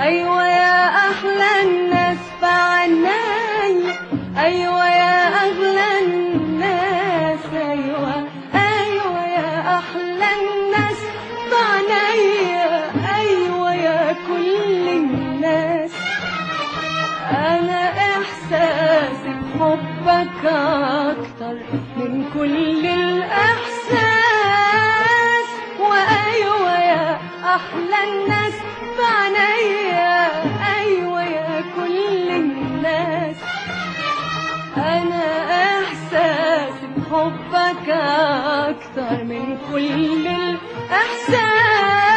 أيوة يا أحلى الناس في عناي أيوة يا أغلى الناس أيوة أيوة يا أحلى الناس في عناي أيوة يا كل الناس أنا إحساسي بحبك أكتر من كل الإحساس وأيوة يا أحلى الناس في عينيا أيوة يا كل الناس أنا إحساسي بحبك أكتر من كل الإحساس